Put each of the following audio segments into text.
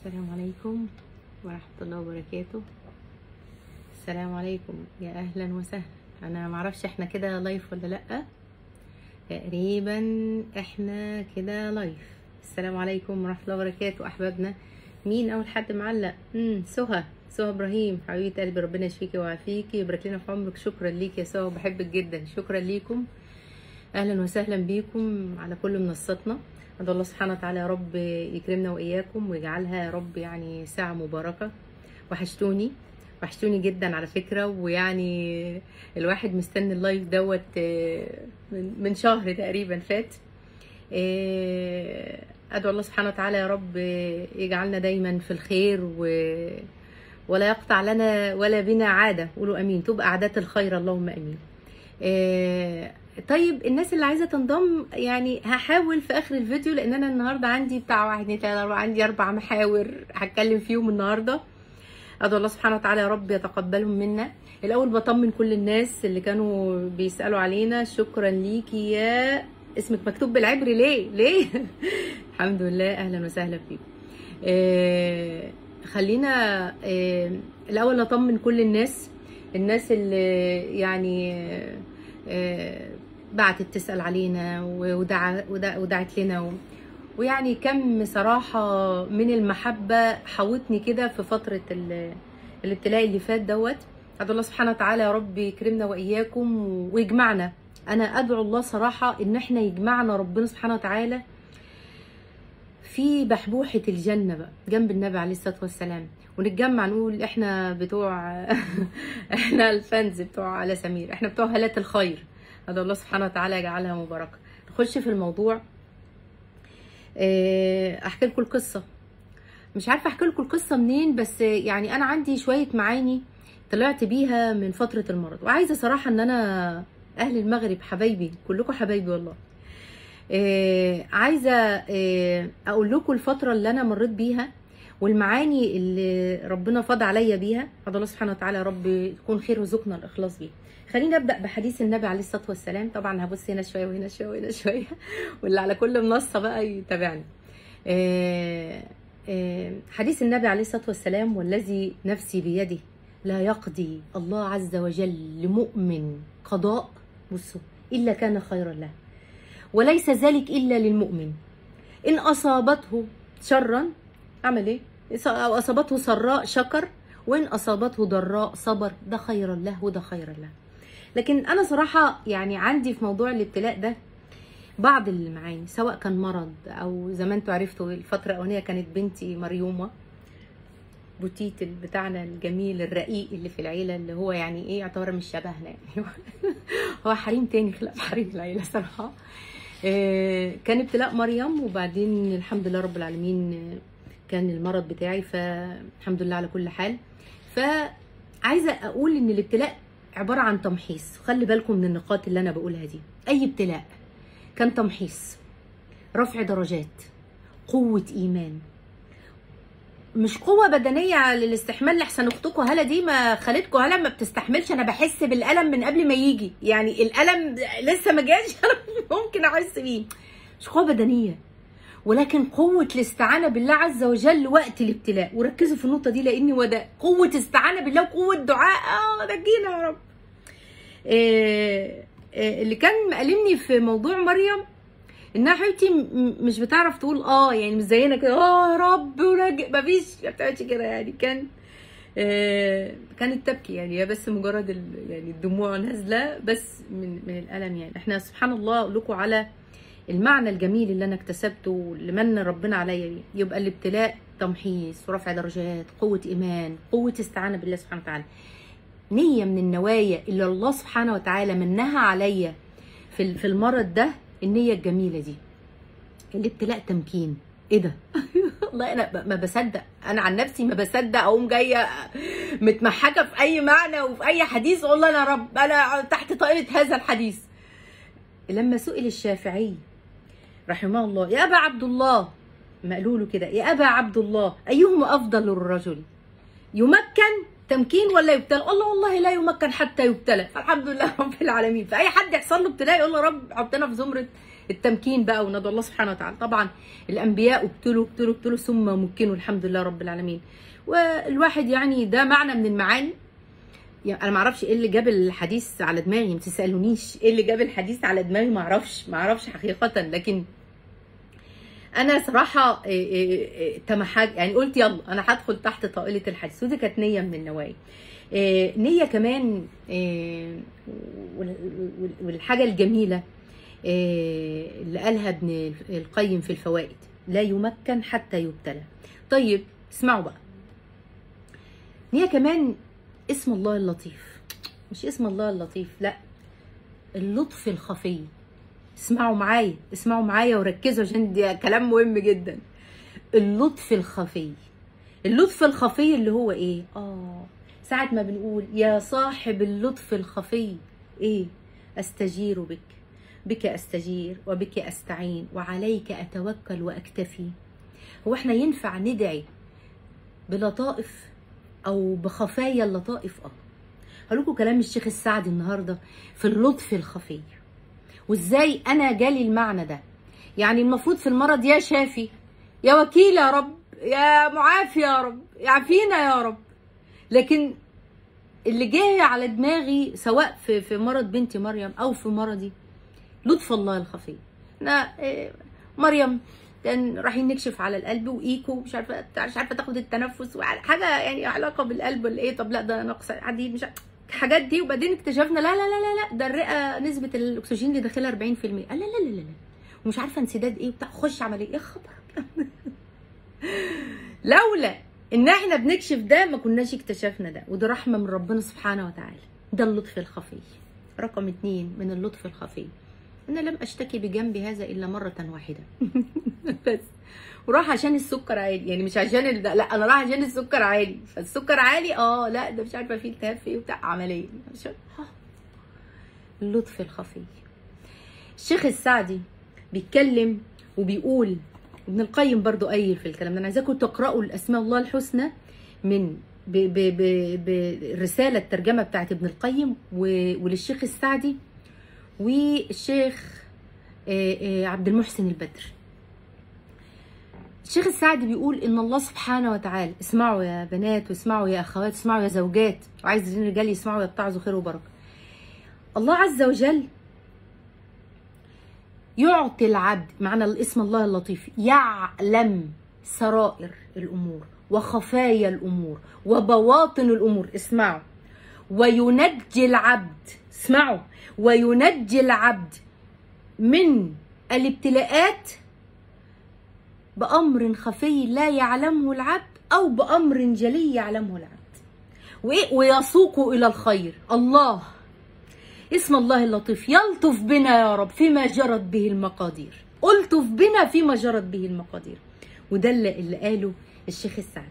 السلام عليكم ورحمة الله وبركاته السلام عليكم يا أهلا وسهلا أنا معرفش احنا كده لايف ولا لأ تقريبا احنا كده لايف السلام عليكم ورحمة الله وبركاته أحبابنا مين أول حد معلق امم سهى سهى إبراهيم حبيبة قلبي ربنا يشفيكي ويعافيكي ويبارك لنا في عمرك شكرا ليك يا سهى بحبك جدا شكرا ليكم اهلا وسهلا بيكم على كل منصاتنا ادعو الله سبحانه وتعالى يا رب يكرمنا واياكم ويجعلها يا رب يعني ساعه مباركه وحشتوني وحشتوني جدا على فكره ويعني الواحد مستني اللايف دوت من من شهر تقريبا فات ادعو الله سبحانه وتعالى يا رب يجعلنا دايما في الخير و ولا يقطع لنا ولا بنا عاده قولوا امين تبقى عادات الخير اللهم امين طيب الناس اللي عايزه تنضم يعني هحاول في اخر الفيديو لان انا النهارده عندي بتاع واحد اتنين تلاته اربعه عندي اربع محاور هتكلم فيهم النهارده ادعو الله سبحانه وتعالى يا رب يتقبلهم منا الاول بطمن كل الناس اللي كانوا بيسالوا علينا شكرا ليكي يا اسمك مكتوب بالعبري ليه ليه الحمد لله اهلا وسهلا فيكم آه خلينا آه الاول نطمن كل الناس الناس اللي يعني آه بعتت تسأل علينا ودع ودعت لنا و... ويعني كم صراحة من المحبة حوتني كده في فترة ال... الابتلاء اللي فات دوت أدعو الله سبحانه وتعالى يا رب يكرمنا وإياكم و... ويجمعنا أنا أدعو الله صراحة إن إحنا يجمعنا ربنا سبحانه وتعالى في بحبوحة الجنة بقى جنب النبي عليه الصلاة والسلام ونتجمع نقول احنا بتوع احنا الفانز بتوع على سمير احنا بتوع هالات الخير هذا الله سبحانه وتعالى يجعلها مباركه نخش في الموضوع احكي لكم القصه مش عارفه احكي لكم القصه منين بس يعني انا عندي شويه معاني طلعت بيها من فتره المرض وعايزه صراحه ان انا اهل المغرب حبايبي كلكم حبايبي والله عايزه اقول لكم الفتره اللي انا مريت بيها والمعاني اللي ربنا فاض عليا بيها هذا الله سبحانه وتعالى يا رب يكون خير وزقنا الاخلاص بيه خلينا نبدا بحديث النبي عليه الصلاه والسلام طبعا هبص هنا شويه وهنا شويه وهنا شويه واللي على كل منصه بقى يتابعني آه آه حديث النبي عليه الصلاه والسلام والذي نفسي بيده لا يقضي الله عز وجل لمؤمن قضاء بصوا الا كان خيرا له وليس ذلك الا للمؤمن ان اصابته شرا عمل ايه او اصابته سراء شكر وان اصابته ضراء صبر ده خيرا له وده خيرا له لكن انا صراحه يعني عندي في موضوع الابتلاء ده بعض المعاني سواء كان مرض او زي ما انتوا عرفتوا الفتره الاولانيه كانت بنتي مريومه بوتيت بتاعنا الجميل الرقيق اللي في العيله اللي هو يعني ايه يعتبر مش شبهنا يعني هو حريم تاني خلاف حريم العيله صراحه كان ابتلاء مريم وبعدين الحمد لله رب العالمين كان المرض بتاعي فالحمد لله على كل حال فعايزه اقول ان الابتلاء عباره عن تمحيص خلي بالكم من النقاط اللي انا بقولها دي اي ابتلاء كان تمحيص رفع درجات قوه ايمان مش قوة بدنية للاستحمال لحسن اختكم هلا دي ما خالتكم هلا ما بتستحملش انا بحس بالألم من قبل ما يجي يعني الألم لسه ما جاش انا ممكن احس بيه مش قوة بدنية ولكن قوة الاستعانة بالله عز وجل وقت الابتلاء وركزوا في النقطة دي لأني وده قوة استعانة بالله وقوة دعاء اه نجينا يا رب آه آه اللي كان مألمني في موضوع مريم انها حبيبتي مش بتعرف تقول اه يعني مش زينا كده اه يا رب ونج مفيش ما بتعملش كده يعني كان آه كانت تبكي يعني هي بس مجرد يعني الدموع نازله بس من من الالم يعني احنا سبحان الله اقول لكم على المعنى الجميل اللي انا اكتسبته اللي من ربنا عليا بيه يبقى الابتلاء تمحيص ورفع درجات قوه ايمان قوه استعانه بالله سبحانه وتعالى نيه من النوايا اللي الله سبحانه وتعالى منها عليا في في المرض ده النيه الجميله دي الابتلاء تمكين ايه ده والله انا ما بصدق انا عن نفسي ما بصدق اقوم جايه متمحكه في اي معنى وفي اي حديث والله انا رب انا تحت طائله هذا الحديث لما سئل الشافعي رحمه الله يا ابا عبد الله ما قالوا له كده يا ابا عبد الله ايهما افضل للرجل يمكن تمكين ولا يبتلى الله والله لا يمكن حتى يبتلى فالحمد لله رب العالمين فاي حد يحصل له ابتلاء يقول له رب حطنا في زمره التمكين بقى وندعو الله سبحانه وتعالى طبعا الانبياء ابتلوا ابتلوا ابتلوا ثم مكنوا الحمد لله رب العالمين والواحد يعني ده معنى من المعاني يعني انا ما اعرفش ايه اللي جاب الحديث على دماغي ما تسالونيش ايه اللي جاب الحديث على دماغي ما اعرفش ما اعرفش حقيقه لكن انا صراحه إيه إيه إيه تمحج يعني قلت يلا انا هدخل تحت طائله الحديث ودي كانت نيه من النوايا إيه، نيه كمان إيه، وال- وال- والحاجه الجميله إيه، اللي قالها ابن القيم في الفوائد لا يمكن حتى يبتلى طيب اسمعوا بقى نيه كمان اسم الله اللطيف مش اسم الله اللطيف لا اللطف الخفي اسمعوا معايا اسمعوا معايا وركزوا عشان دي كلام مهم جدا اللطف الخفي اللطف الخفي اللي هو ايه اه ساعة ما بنقول يا صاحب اللطف الخفي ايه استجير بك بك استجير وبك استعين وعليك اتوكل واكتفي هو احنا ينفع ندعي بلطائف او بخفايا اللطائف اه هقول لكم كلام الشيخ السعدي النهارده في اللطف الخفي وازاي انا جالي المعنى ده يعني المفروض في المرض يا شافي يا وكيل يا رب يا معافي يا رب يعافينا يا رب لكن اللي جاي على دماغي سواء في في مرض بنتي مريم او في مرضي لطف الله الخفي انا إيه، مريم كان رايحين نكشف على القلب وايكو مش عارفه مش عارفه تاخد التنفس وحاجه يعني علاقه بالقلب ولا ايه طب لا ده نقص حديد مش عارفة. الحاجات دي وبعدين اكتشفنا لا لا لا لا لا ده الرئه نسبه الاكسجين اللي داخلها 40% قال لا لا لا لا لا ومش عارفه انسداد ايه وبتاع خش عمليه يا خبر أبيض. لولا ان احنا بنكشف ده ما كناش اكتشفنا ده وده رحمه من ربنا سبحانه وتعالى ده اللطف الخفي رقم اتنين من اللطف الخفي انا لم اشتكي بجنبي هذا الا مره واحده بس وراح عشان السكر عالي يعني مش عشان ال... لا انا راح عشان السكر عالي فالسكر عالي اه لا ده مش عارفه فيه التهاب في ايه وبتاع عمليه عشان آه. اللطف الخفي الشيخ السعدي بيتكلم وبيقول ابن القيم برضو قايل في الكلام ده انا عايزاكم تقراوا الاسماء الله الحسنى من ب ب ب بالرساله الترجمه بتاعت ابن القيم و- وللشيخ السعدي والشيخ آه، آه، عبد المحسن البدر الشيخ السعدي بيقول ان الله سبحانه وتعالى اسمعوا يا بنات واسمعوا يا اخوات اسمعوا يا زوجات وعايز الرجال يسمعوا يتعظوا خير وبركه الله عز وجل يعطي العبد معنى الاسم الله اللطيف يعلم سرائر الامور وخفايا الامور وبواطن الامور اسمعوا وينجي العبد اسمعوا وينجي العبد من الابتلاءات بأمر خفي لا يعلمه العبد أو بأمر جلي يعلمه العبد وإيه ويسوق إلى الخير الله اسم الله اللطيف يلطف بنا يا رب فيما جرت به المقادير ألطف بنا فيما جرت به المقادير وده اللي اللي قاله الشيخ السعدي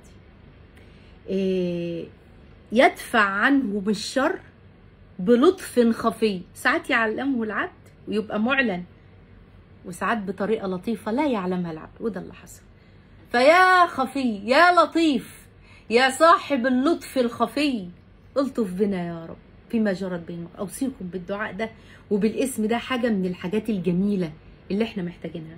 إيه يدفع عنه بالشر بلطف خفي ساعات يعلمه العبد ويبقى معلن وساعات بطريقة لطيفة لا يعلمها العبد وده اللي حصل فيا خفي يا لطيف يا صاحب اللطف الخفي الطف بنا يا رب فيما جرت بيننا أوصيكم بالدعاء ده وبالاسم ده حاجة من الحاجات الجميلة اللي احنا محتاجينها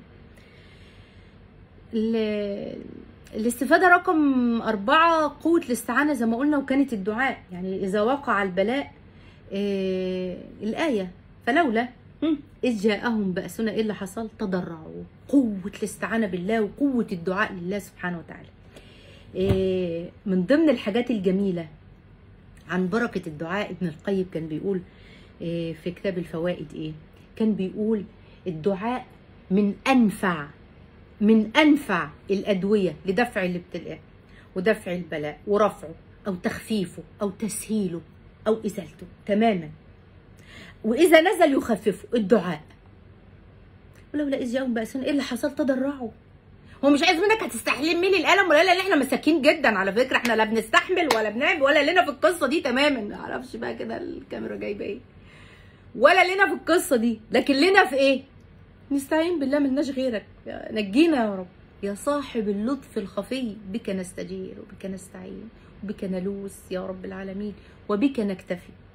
ال- الاستفادة رقم أربعة قوة الاستعانة زي ما قلنا وكانت الدعاء يعني إذا وقع البلاء آه الآية فلولا هم، إذ جاءهم بأسنا إيه اللي حصل تضرعوا قوة الاستعانة بالله وقوة الدعاء لله سبحانه وتعالى آه من ضمن الحاجات الجميلة عن بركة الدعاء ابن القيم كان بيقول آه في كتاب الفوائد إيه كان بيقول الدعاء من أنفع من أنفع الأدوية لدفع الابتلاء ودفع البلاء ورفعه أو تخفيفه أو تسهيله أو إزالته تماما وإذا نزل يخففه الدعاء ولولا إذ جاءهم بأسنا إيه اللي حصل تضرعوا هو مش عايز منك هتستحمل لي القلم ولا لا لا احنا مساكين جدا على فكره احنا لا بنستحمل ولا بنعمل ولا لنا في القصه دي تماما ما اعرفش بقى كده الكاميرا جايبه ايه ولا لنا في القصه دي لكن لنا في ايه نستعين بالله ملناش غيرك يا- نجينا يا رب يا صاحب اللطف الخفي بك نستجير وبك نستعين وبك نلوس يا رب العالمين وبك نكتفي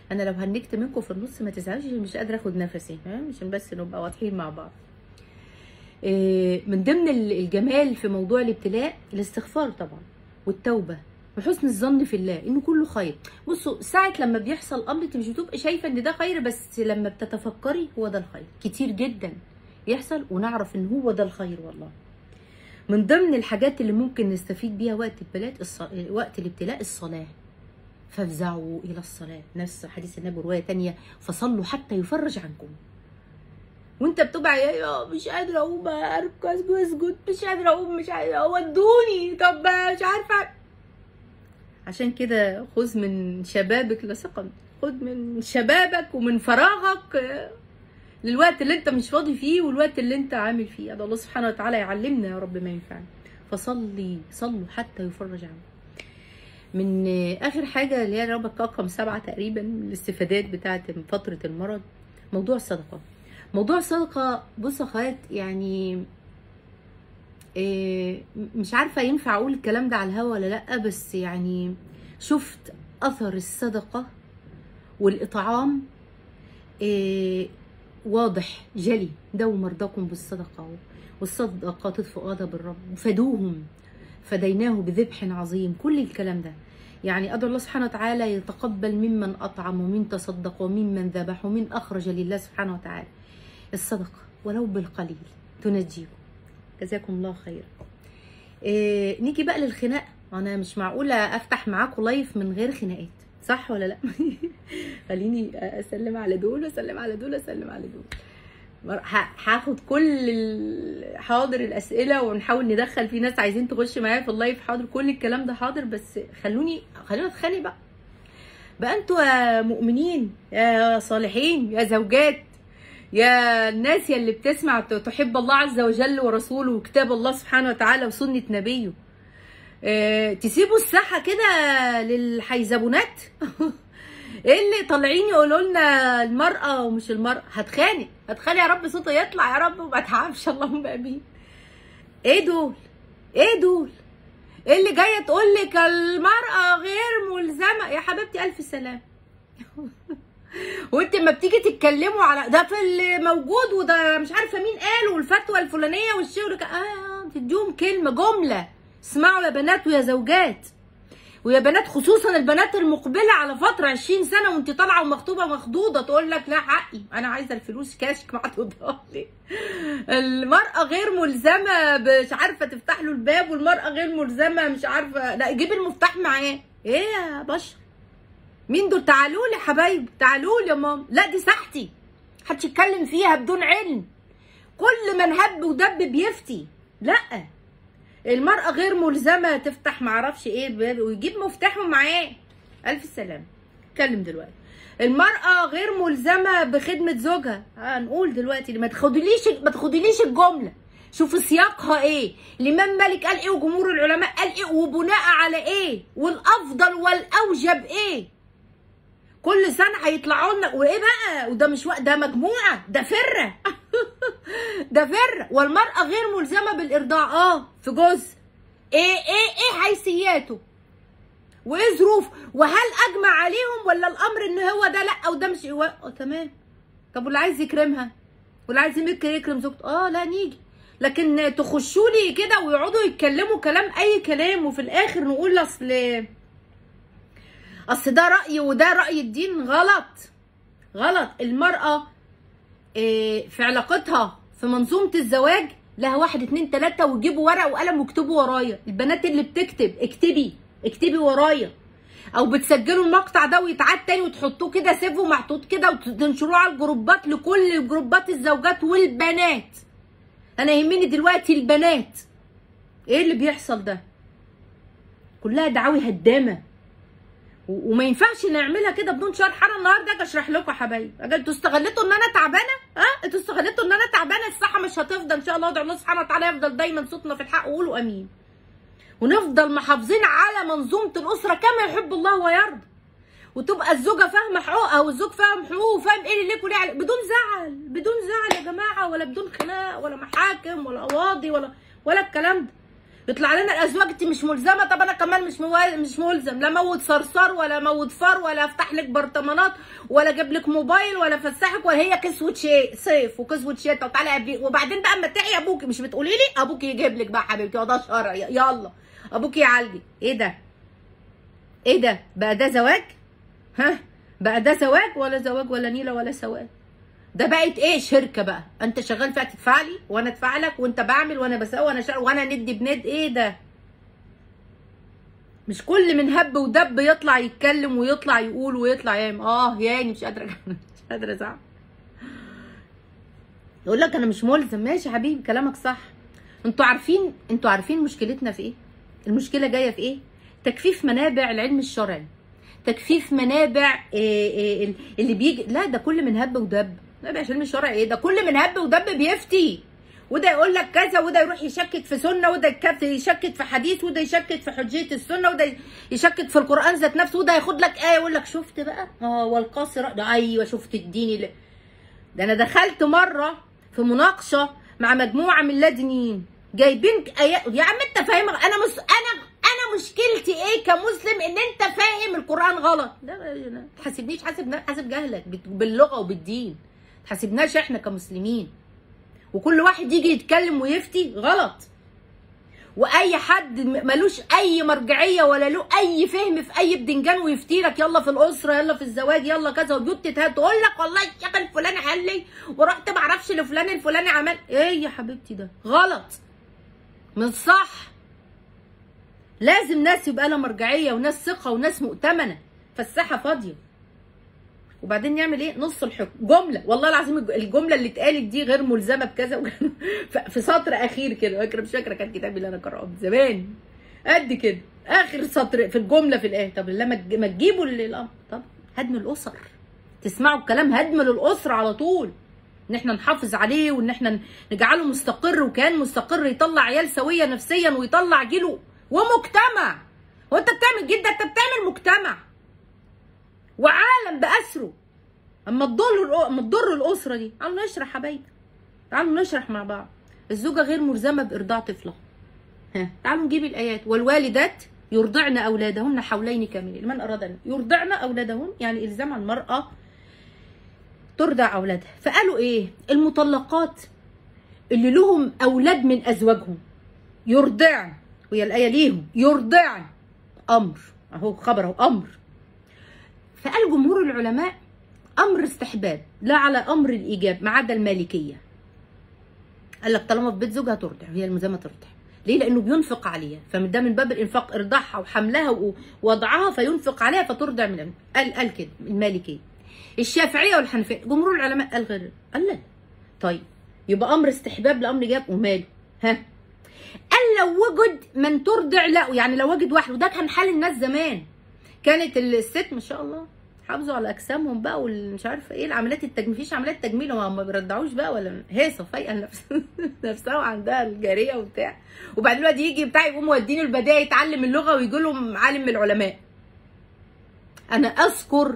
انا لو هنكت منكم في النص ما تزعلوش عشان مش قادره اخد نفسي ها عشان بس نبقى واضحين مع بعض إيه، من ضمن ال- الجمال في موضوع الابتلاء الاستغفار طبعا والتوبه وحسن الظن في الله انه كله خير بصوا ساعه لما بيحصل امر انت مش بتبقي شايفه ان ده خير بس لما بتتفكري هو ده الخير كتير جدا يحصل ونعرف ان هو ده الخير والله من ضمن الحاجات اللي ممكن نستفيد بيها وقت البلاء الص... وقت الابتلاء الصلاه فافزعوا الى الصلاه نفس حديث النبي روايه تانية فصلوا حتى يفرج عنكم وانت بتبقى يا يا مش قادره اقوم اركز واسجد مش قادره اقوم مش قادره ودوني طب مش عارفه عشان كده خذ من شبابك لسقم خذ من شبابك ومن فراغك آه، للوقت اللي انت مش فاضي فيه والوقت اللي انت عامل فيه هذا الله سبحانه وتعالى يعلمنا يا رب ما ينفعنا فصلي صلوا حتى يفرج عنكم من آه، اخر حاجه اللي هي ربك رقم سبعه تقريبا الاستفادات بتاعه فتره المرض موضوع الصدقه موضوع الصدقه بص يا اخوات يعني إيه مش عارفه ينفع اقول الكلام ده على الهوا ولا لا بس يعني شفت اثر الصدقه والاطعام إيه واضح جلي داووا مرضاكم بالصدقه والصدقه تطفئ غضب الرب فدوهم فديناه بذبح عظيم كل الكلام ده يعني أدعو الله سبحانه وتعالى يتقبل ممن أطعم ومن تصدق وممن ذبح ومن أخرج لله سبحانه وتعالى الصدقة ولو بالقليل تنجيكم جزاكم الله خيرا إيه نيجي بقى للخناق انا مش معقوله افتح معاكم لايف من غير خناقات صح ولا لا خليني اسلم على دول واسلم على دول واسلم على دول ه- هاخد كل ال- حاضر الاسئله ونحاول ندخل في ناس عايزين تخش معايا في اللايف حاضر كل الكلام ده حاضر بس خلوني خلونا اتخانق بقى بقى انتوا يا مؤمنين يا صالحين يا زوجات يا الناس يلي بتسمع ت- تحب الله عز وجل ورسوله وكتاب الله سبحانه وتعالى وسنة نبيه اه تسيبوا الساحة كده للحيزبونات ايه اللي طالعين يقولوا لنا المرأة ومش المرأة هتخانق هتخانق يا رب صوته يطلع يا رب وما تعبش اللهم امين ايه دول ايه دول ايه اللي جايه تقول لك المرأة غير ملزمة يا حبيبتي الف سلام وانت لما بتيجي تتكلموا على ده في اللي موجود وده مش عارفه مين قال والفتوى الفلانيه والشغل ك... اه تديهم كلمه جمله اسمعوا يا بنات ويا زوجات ويا بنات خصوصا البنات المقبله على فتره 20 سنه وانت طالعه ومخطوبه مخضوضه تقول لك لا حقي انا عايزه الفلوس كاشك معدوده لي المراه غير ملزمه مش عارفه تفتح له الباب والمراه غير ملزمه مش عارفه لا جيب المفتاح معاه ايه يا بشر مين دول تعالوا لي يا حبايبي تعالوا لي يا ماما لا دي ساحتي محدش يتكلم فيها بدون علم كل من هب ودب بيفتي لا المرأة غير ملزمة تفتح معرفش ايه باب ويجيب مفتاحه معاه ألف سلام اتكلم دلوقتي المرأة غير ملزمة بخدمة زوجها هنقول دلوقتي ما تاخدليش ما تاخدليش الجملة شوف سياقها ايه الامام مالك قال ايه وجمهور العلماء قال ايه وبناء على ايه والافضل والاوجب ايه كل سنه هيطلعوا لنا وايه بقى وده مش وقت ده مجموعه ده فره ده فره والمراه غير ملزمه بالارضاع اه في جزء ايه ايه ايه حيثياته وايه ظروف وهل اجمع عليهم ولا الامر ان هو ده لا وده مش هو اه تمام طب واللي عايز يكرمها واللي عايز يمكن يكرم زوجته اه لا نيجي لكن تخشوا لي كده ويقعدوا يتكلموا كلام اي كلام وفي الاخر نقول اصل اصل ده راي وده راي الدين غلط غلط المراه إيه، في علاقتها في منظومه الزواج لها واحد اتنين تلاته ويجيبوا ورق وقلم واكتبوا ورايا البنات اللي بتكتب اكتبي اكتبي ورايا او بتسجلوا المقطع ده ويتعاد تاني وتحطوه كده سيفه محطوط كده وتنشروه على الجروبات لكل جروبات الزوجات والبنات انا يهمني دلوقتي البنات ايه اللي بيحصل ده كلها دعاوي هدامه و- وما ينفعش نعملها كده بدون شرح انا النهارده اجي اشرح لكم يا حبايبي أجي انتوا استغلتوا ان انا تعبانه ها انتوا استغلتوا ان انا تعبانه الصحه مش هتفضل ان شاء الله ادعو الله سبحانه وتعالى يفضل دايما صوتنا في الحق وقولوا امين ونفضل محافظين على منظومه الاسره كما يحب الله ويرضى وتبقى الزوجه فاهمه حقوقها والزوج فاهم حقوقه وفاهم ايه اللي ليك وليه عليك بدون زعل بدون زعل يا جماعه ولا بدون خناق ولا محاكم ولا قواضي ولا ولا الكلام ده يطلع لنا الازواج انت مش ملزمه طب انا كمان مش مو... مش ملزم لا موت صرصار ولا موت فار ولا افتح لك برطمانات ولا اجيب لك موبايل ولا افسحك ولا هي كسوه شيء صيف وكسوه شتاء وتعالى قبلي وبعدين بقى اما تعي ابوكي مش بتقولي لي ابوكي يجيب لك بقى حبيبتي وده شرع يلا ابوكي يعالجي ايه ده ايه ده بقى ده زواج ها بقى ده زواج ولا زواج ولا نيله ولا سواد ده بقت ايه شركه بقى انت شغال فيها تدفع لي وانا ادفع لك وانت بعمل وانا بسوي وانا شغال وانا ندي بند ايه ده مش كل من هب ودب يطلع يتكلم ويطلع يقول ويطلع يعمل اه يعني مش قادره مش قادره ازعل يقول لك انا مش ملزم ماشي يا حبيبي كلامك صح انتوا عارفين انتوا عارفين مشكلتنا في ايه المشكله جايه في ايه تكفيف منابع العلم الشرعي تكفيف منابع إيه إيه اللي بيجي لا ده كل من هب ودب منابع علم الشرعي ايه ده كل من هب ودب بيفتي وده يقول لك كذا وده يروح يشكك في سنه وده يشكك في حديث وده يشكك في حجيه السنه وده يشكك في القران ذات نفسه وده ياخد لك ايه يقول لك شفت بقى اه والقاصره ده ايوه شفت الدين اللي ده انا دخلت مره في مناقشه مع مجموعه من اللادينيين جايبين ايات يا عم انت فاهم انا مس... انا انا مشكلتي ايه كمسلم ان انت فاهم القران غلط لا ما تحاسبنيش حاسب حاسب جهلك باللغه وبالدين تحاسبناش احنا كمسلمين وكل واحد يجي يتكلم ويفتي غلط واي حد ملوش اي مرجعيه ولا له اي فهم في اي بدنجان ويفتي لك يلا في الاسره يلا في الزواج يلا كذا وبيوت تتهد تقول لك والله الشيخ الفلاني قال لي ورحت ما اعرفش لفلان الفلاني عمل ايه يا حبيبتي ده غلط مش صح لازم ناس يبقى لها مرجعيه وناس ثقه وناس مؤتمنه فالساحه فاضيه وبعدين نعمل ايه نص الحكم جمله والله العظيم الجمله اللي اتقالت دي غير ملزمه بكذا في سطر اخير كده فاكره مش فاكره كان كتابي اللي انا قراه من زمان قد كده اخر سطر في الجمله في الايه طب لما ما تجيبوا الامر طب هدم الاسر تسمعوا الكلام هدم للاسره على طول ان احنا نحافظ عليه وان احنا نجعله مستقر وكان مستقر يطلع عيال سويه نفسيا ويطلع جيله ومجتمع هو انت بتعمل جدا انت بتعمل مجتمع وعالم باسره اما تضر اما تضر الاسره دي تعالوا نشرح حبايبي تعالوا نشرح مع بعض الزوجه غير ملزمه بارضاع طفلها ها تعالوا نجيب الايات والوالدات يرضعن اولادهن حولين كاملين لمن اراد ان يرضعن اولادهن يعني الزام على المراه ترضع اولادها فقالوا ايه المطلقات اللي لهم اولاد من ازواجهم يرضعن وهي الايه ليهم يرضعن امر اهو خبر اهو امر فقال جمهور العلماء امر استحباب لا على امر الايجاب ما عدا المالكيه قال لك طالما في بيت زوجها ترضع هي الملزمه ترضع ليه لانه بينفق عليها فمن ده من باب الانفاق ارضاعها وحملها ووضعها فينفق عليها فترضع من قال قال كده المالكيه الشافعيه والحنفيه جمهور العلماء قال غير قال لا طيب يبقى امر استحباب لامر ايجاب وماله ها قال لو وجد من ترضع لا يعني لو وجد واحد وده كان حال الناس زمان كانت الست ما شاء الله حافظوا على اجسامهم بقى والمش عارفه ايه العمليات التجميل مفيش عمليات تجميل هم ما بيرضعوش بقى ولا هيصه فايقه نفسها نفسها وعندها الجاريه وبتاع وبعدين الواد يجي بتاع يقوم مودينه البدايه يتعلم اللغه ويجي لهم عالم من العلماء انا اذكر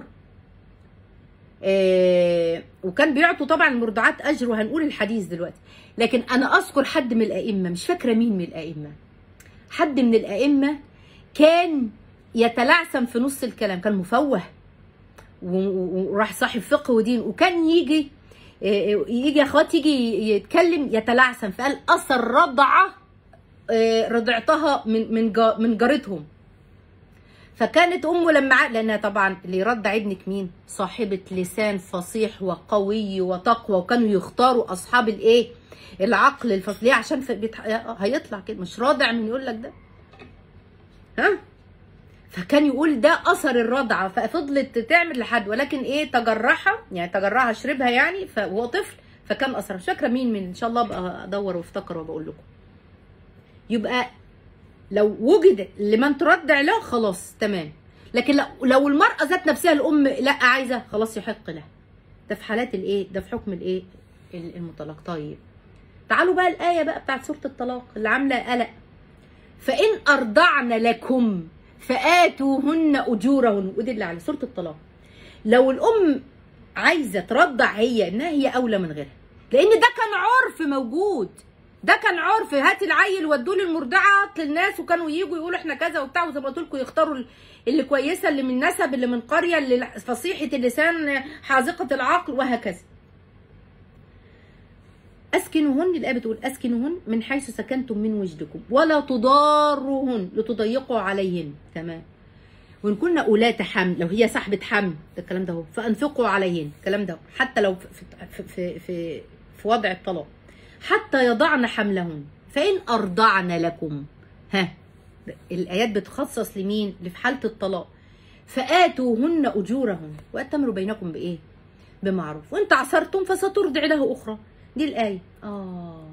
آه وكان بيعطوا طبعا المرضعات اجر وهنقول الحديث دلوقتي لكن انا اذكر حد من الائمه مش فاكره مين من الائمه حد من الائمه كان يتلعثم في نص الكلام كان مفوه وراح صاحب فقه ودين وكان يجي يجي يا اخوات يجي يتكلم يتلعثم فقال اثر رضعه رضعتها من من من جارتهم فكانت امه لما لانها طبعا اللي يرضع ابنك مين صاحبه لسان فصيح وقوي وتقوى وكانوا يختاروا اصحاب الايه العقل الفصلي عشان بيتح... هيطلع كده مش راضع من يقول لك ده ها فكان يقول ده اثر الرضعه ففضلت تعمل لحد ولكن ايه تجرحها يعني تجرحها شربها يعني وهو طفل فكان اثر مش فاكره مين من ان شاء الله ابقى ادور وافتكر وبقول لكم يبقى لو وجد لمن ترضع له خلاص تمام لكن لو, لو المراه ذات نفسها الام لا عايزه خلاص يحق لها ده في حالات الايه ده في حكم الايه المطلق طيب تعالوا بقى الايه بقى بتاعت سوره الطلاق اللي عامله قلق فان ارضعن لكم فاتوهن اجورهن ودي اللي على سوره الطلاق لو الام عايزه ترضع هي انها هي اولى من غيرها لان ده كان عرف موجود ده كان عرف هات العيل ودوه للمرضعه للناس وكانوا يجوا يقولوا احنا كذا وبتاع وزي ما قلت لكم يختاروا ال- اللي كويسه اللي من نسب اللي من قريه اللي فصيحه اللسان حاذقه العقل وهكذا اسكنوهن الايه بتقول اسكنوهن من حيث سكنتم من وجدكم ولا تضاروهن لتضيقوا عليهن تمام وان كنا اولات حمل لو هي صاحبه حمل ده الكلام ده هو فانفقوا عليهن الكلام ده هو. حتى لو في في في في, في وضع الطلاق حتى يضعن حملهن فان ارضعن لكم ها الايات بتخصص لمين اللي في حاله الطلاق فاتوهن اجورهن واتمروا بينكم بايه بمعروف وان تعثرتم فسترضع له اخرى دي الايه اه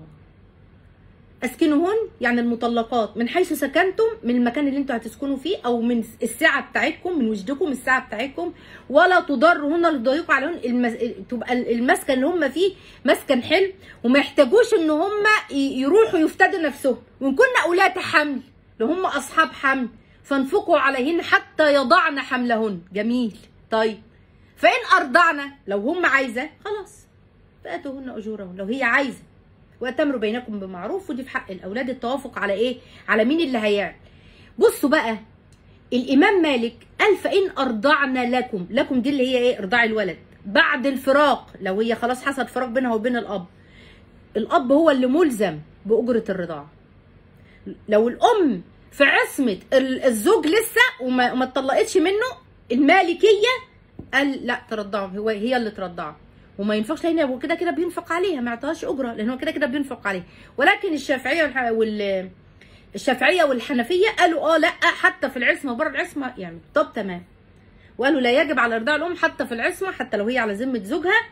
اسكنوهن يعني المطلقات من حيث سكنتم من المكان اللي انتوا هتسكنوا فيه او من السعه بتاعتكم من وجدكم السعه بتاعتكم ولا تضرهن لتضيقوا عليهن المس... تبقى المسكن اللي هم فيه مسكن حلو وما يحتاجوش ان هم ي- يروحوا يفتدوا نفسهم وان كنا اولاد حمل لو هم اصحاب حمل فانفقوا عليهن حتى يضعن حملهن جميل طيب فان ارضعن لو هم عايزه خلاص فاتوهن اجورهن لو هي عايزه واتمروا بينكم بمعروف ودي في حق الاولاد التوافق على ايه على مين اللي هيعمل بصوا بقى الامام مالك قال فان ارضعن لكم لكم دي اللي هي ايه ارضاع الولد بعد الفراق لو هي خلاص حصل فراق بينها وبين الاب الاب هو اللي ملزم باجره الرضاعه لو الام في عصمه ال- الزوج لسه وما وما اتطلقتش منه المالكيه قال لا ترضعه هو هي اللي ترضعه وما ينفقش لان هو كده كده بينفق عليها ما يعطيهاش اجره لان هو كده كده بينفق عليها ولكن الشافعيه والح- وال الشافعيه والحنفيه قالوا اه لا حتى في العصمه وبره العصمه يعني طب تمام وقالوا لا يجب على ارضاع الام حتى في العصمه حتى لو هي على ذمه زوجها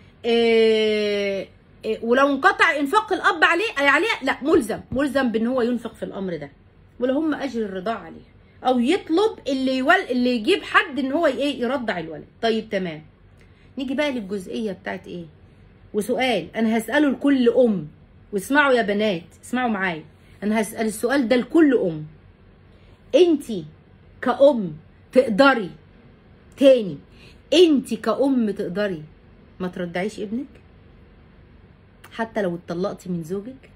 إيه إيه ولو انقطع انفاق الاب عليه أي عليها لا ملزم ملزم بان هو ينفق في الامر ده ولهم اجر الرضاعه عليها او يطلب اللي يول اللي يجيب حد ان هو ايه يرضع الولد طيب تمام نيجي بقى للجزئيه بتاعت ايه وسؤال انا هساله لكل ام واسمعوا يا بنات اسمعوا معايا انا هسال السؤال ده لكل ام انتي كأم تقدري تاني انتي كأم تقدري ما ترضعيش ابنك حتى لو اتطلقتي من زوجك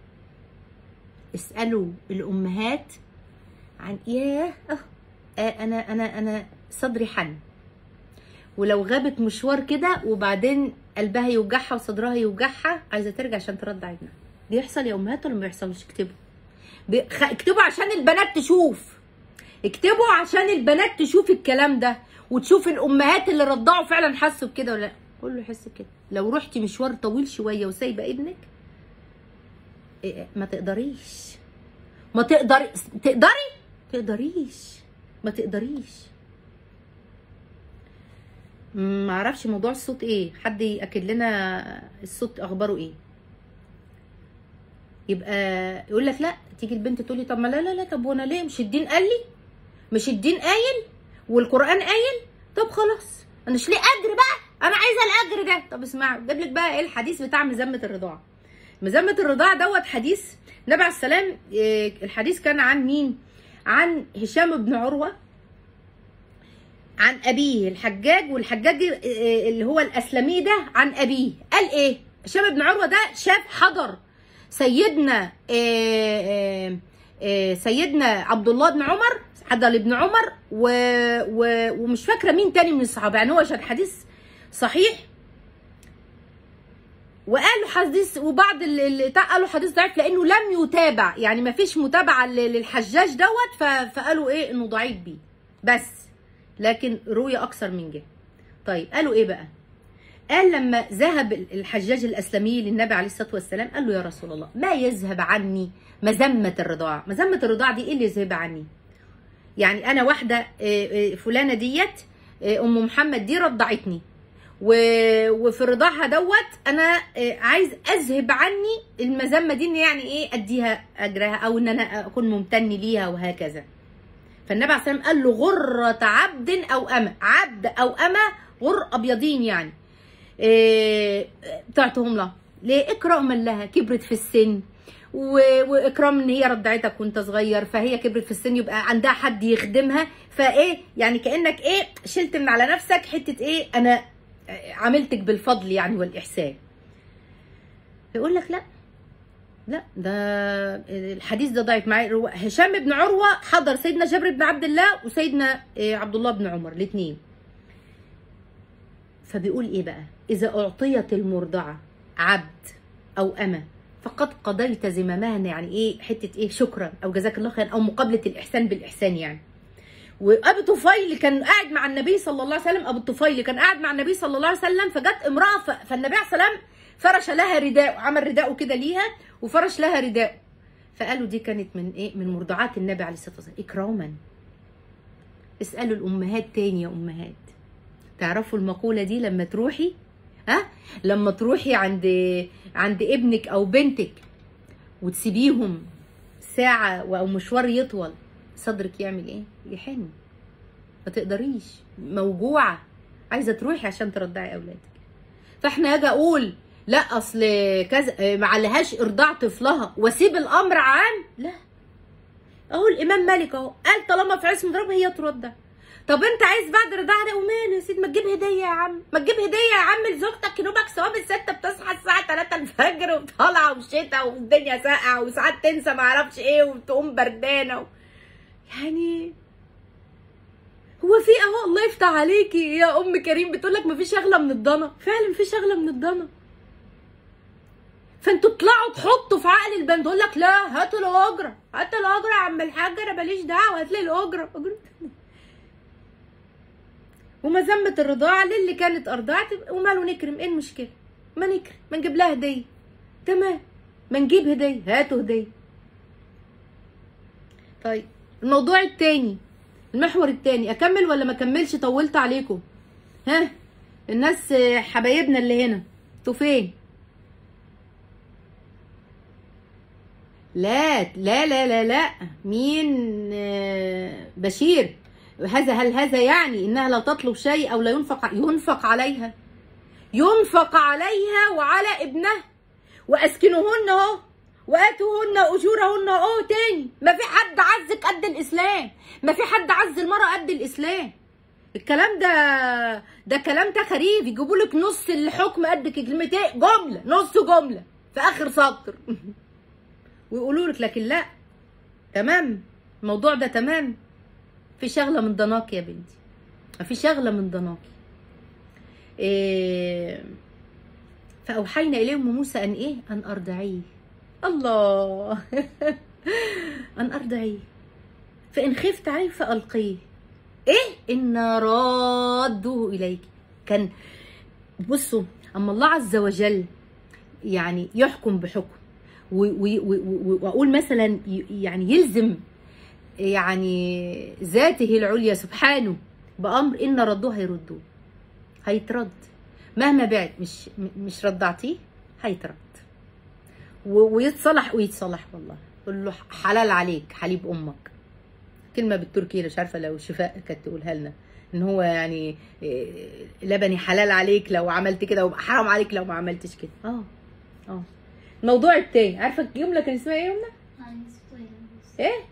اسألوا الأمهات عن ياه اه آه، انا انا انا صدري حن ولو غابت مشوار كده وبعدين قلبها يوجعها وصدرها يوجعها عايزه ترجع عشان ترضع ابنها بيحصل يا امهات ولا ما بيحصلش اكتبوا بي- خ- اكتبوا عشان البنات تشوف اكتبوا عشان البنات تشوف الكلام ده وتشوف الامهات اللي رضعوا فعلا حسوا بكده ولا لا كله يحس كده لو رحتي مشوار طويل شويه وسايبه ابنك إيه، ما تقدريش ما تقدري تقدري تقدريش ما تقدريش مم، ما اعرفش موضوع الصوت ايه حد ياكد لنا الصوت اخباره ايه يبقى يقول لك لا تيجي البنت تقول لي طب ما لا لا لا طب وانا ليه مش الدين قال لي مش الدين قايل والقران قايل طب خلاص انا مش ليه اجر بقى انا عايزه الاجر ده طب اسمعوا جاب لك بقى ايه الحديث بتاع مذمه الرضاعه مذمه الرضاعه دوت حديث النبي عليه السلام إيه، الحديث كان عن مين عن هشام بن عروه عن ابيه الحجاج والحجاج إيه، اللي هو الاسلمي ده عن ابيه قال ايه هشام بن عروه ده شاف حضر سيدنا إيه، إيه، إيه، سيدنا عبد الله بن عمر حضر ابن عمر و... و... ومش فاكره مين تاني من الصحابه يعني هو شاد حديث صحيح وقالوا حديث وبعض اللي اللي قالوا حديث ضعيف لانه لم يتابع يعني ما فيش متابعه ل- للحجاج دوت ف- فقالوا ايه انه ضعيف بيه بس لكن روي اكثر من جهه طيب قالوا ايه بقى قال لما ذهب الحجاج الاسلمي للنبي عليه الصلاه والسلام قال له يا رسول الله ما يذهب عني مذمه الرضاعه مذمه الرضاعه دي ايه اللي يذهب عني يعني انا واحده آه، آه، فلانه ديت آه، ام محمد دي رضعتني و- وفي رضاعها دوت انا آه، عايز اذهب عني المذمه دي ان يعني ايه اديها اجرها او ان انا اكون ممتن ليها وهكذا فالنبي عليه الصلاه والسلام قال له غرة عبد او اما عبد او اما غر ابيضين يعني إيه بتاعتهم لها ليه اكراما لها كبرت في السن و- واكرام ان هي رضعتك وانت صغير فهي كبرت في السن يبقى عندها حد يخدمها فايه يعني كانك ايه شلت من على نفسك حته ايه انا عملتك بالفضل يعني والاحسان يقول لك لا لا ده الحديث ده ضعيف معايا رو- هشام بن عروه حضر سيدنا جابر بن عبد الله وسيدنا آه، عبد الله بن عمر الاثنين فبيقول ايه بقى اذا اعطيت المرضعه عبد او امه فقد قضيت زمامها يعني ايه حته ايه شكرا او جزاك الله خيرا او مقابله الاحسان بالاحسان يعني وابو طفيل كان قاعد مع النبي صلى الله عليه وسلم ابو الطفيل كان قاعد مع النبي صلى الله عليه وسلم فجت امراه ف- فالنبي عليه الصلاه والسلام فرش لها رداء عمل رداءه كده ليها وفرش لها رداء فقالوا دي كانت من ايه من مرضعات النبي عليه الصلاه والسلام اكراما اسالوا الامهات تاني يا امهات تعرفوا المقوله دي لما تروحي ها لما تروحي عند عند ابنك او بنتك وتسيبيهم ساعه او مشوار يطول صدرك يعمل ايه يحن ما تقدريش موجوعه عايزه تروحي عشان ترضعي اولادك فاحنا اجي اقول لا اصل كذا ما عليهاش ارضاع طفلها واسيب الامر عام لا اهو الامام مالك اهو قال طالما في عصم ضرب هي ترضع طب انت عايز بعد رضاعه ده وماله يا سيدي ما تجيب هديه يا عم ما تجيب هديه يا عم لزوجتك ينوبك ثواب الستة بتصحى الساعه 3 الفجر وطالعه وشتا والدنيا ساقعه وساعات تنسى ما اعرفش ايه وتقوم بردانه و... يعني هو في اهو الله يفتح عليكي يا ام كريم بتقول لك مفيش اغلى من الضنا فعلا مفيش اغلى من الضنا فانتوا تطلعوا تحطوا في عقل البنت تقول لك لا هاتوا الاجره هات الاجره يا عم الحاج انا ماليش دعوه هات لي الاجره أجرة. ومذمه الرضاعه للي كانت ارضعت وماله نكرم ايه المشكله ما نكرم ما نجيب لها هديه تمام ما نجيب هديه هاتوا هديه طيب الموضوع التاني المحور التاني اكمل ولا ما اكملش طولت عليكم ها الناس آه، حبايبنا اللي هنا انتوا فين لا لا لا لا لا مين آه، بشير هذا هل هذا يعني انها لا تطلب شيء او لا ينفق ينفق عليها ينفق عليها وعلى ابنها واسكنوهن اهو واتوهن اجورهن اهو تاني ما في حد عزك قد الاسلام ما في حد عز المرأة قد الاسلام الكلام ده ده كلام تخاريف يجيبوا لك نص الحكم قد كلمتين جمله نص جمله في اخر سطر ويقولوا لك لكن لا تمام الموضوع ده تمام في شغله من ضناك يا بنتي ما في شغله من ضناك إيه فاوحينا اليهم موسى ان ايه ان ارضعيه الله ان ارضعيه فان خفت عليه فالقيه ايه ان رادوه اليك كان بصوا اما الله عز وجل يعني يحكم بحكم و- و- و- و- واقول مثلا ي- يعني يلزم يعني ذاته العليا سبحانه بامر ان ردوه هيردوه هيترد مهما بعد مش م- مش رضعتيه هيترد و- ويتصلح ويتصلح والله قول له حلال عليك حليب امك كلمه بالتركي مش عارفه لو شفاء كانت تقولها لنا ان هو يعني إيه، لبني حلال عليك لو عملت كده ويبقى حرام عليك لو ما عملتش كده اه اه الموضوع التاني عارفه الجمله كان اسمها ايه يا يمنى؟ ايه؟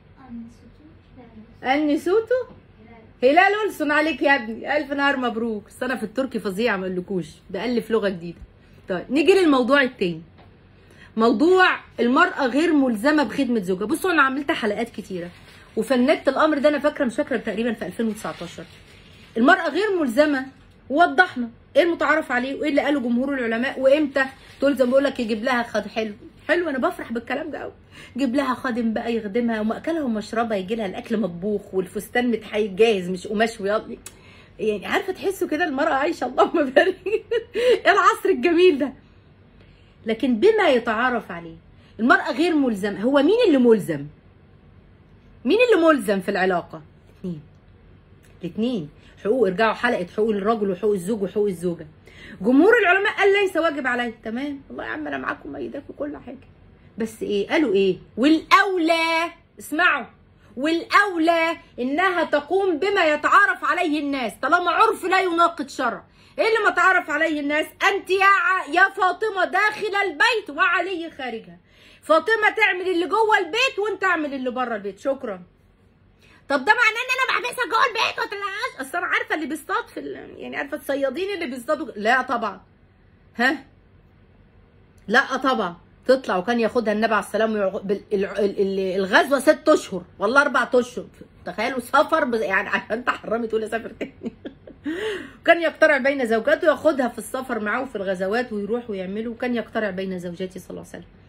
النسوتو هلال ألسن عليك يا ابني ألف نهار مبروك بس أنا في التركي فظيعة ما أقولكوش بألف لغة جديدة طيب نيجي للموضوع التاني موضوع المرأة غير ملزمة بخدمة زوجها بصوا أنا عملت حلقات كتيرة وفندت الأمر ده أنا فاكرة مش فاكرة تقريبا في 2019 المرأة غير ملزمة ووضحنا ايه المتعارف عليه وايه اللي قاله جمهور العلماء وامتى تلزم بيقول لك يجيب لها خد حلو حلو انا بفرح بالكلام ده قوي يجيب لها خادم بقى يخدمها ومأكلها ومشربها يجي لها الاكل مطبوخ والفستان متحي جاهز مش قماش ويلا يعني عارفه تحسوا كده المراه عايشه اللهم بارك ايه العصر الجميل ده لكن بما يتعارف عليه المراه غير ملزمه هو مين اللي ملزم مين اللي ملزم في العلاقه اتنين الاثنين حقوق ارجعوا حلقه حقوق الرجل وحقوق الزوج وحقوق الزوجه جمهور العلماء قال ليس واجب عليه تمام والله يا عم انا معاكم ايدك وكل حاجه بس ايه قالوا ايه والاولى اسمعوا والاولى انها تقوم بما يتعارف عليه الناس طالما عرف لا يناقض شرع ايه اللي ما تعرف عليه الناس انت يا ع... يا فاطمه داخل البيت وعلي خارجها فاطمه تعمل اللي جوه البيت وانت اعمل اللي بره البيت شكرا طب ده معناه ان انا بحبسها جوه البيت وما تطلعهاش اصل انا عارفه اللي بيصطاد في ال... يعني عارفه الصيادين اللي بيصطادوا لا طبعا ها لا طبعا تطلع وكان ياخدها النبي عليه السلام ويع- بال- الع- ال- ال- الغزوه ست اشهر والله اربع اشهر تخيلوا سفر بز- يعني عشان تحرمي تقولي اسافر تاني كان يقترع بين زوجاته ياخدها في السفر معاه في الغزوات ويروح ويعمله وكان يقترع بين زوجاته صلى الله عليه وسلم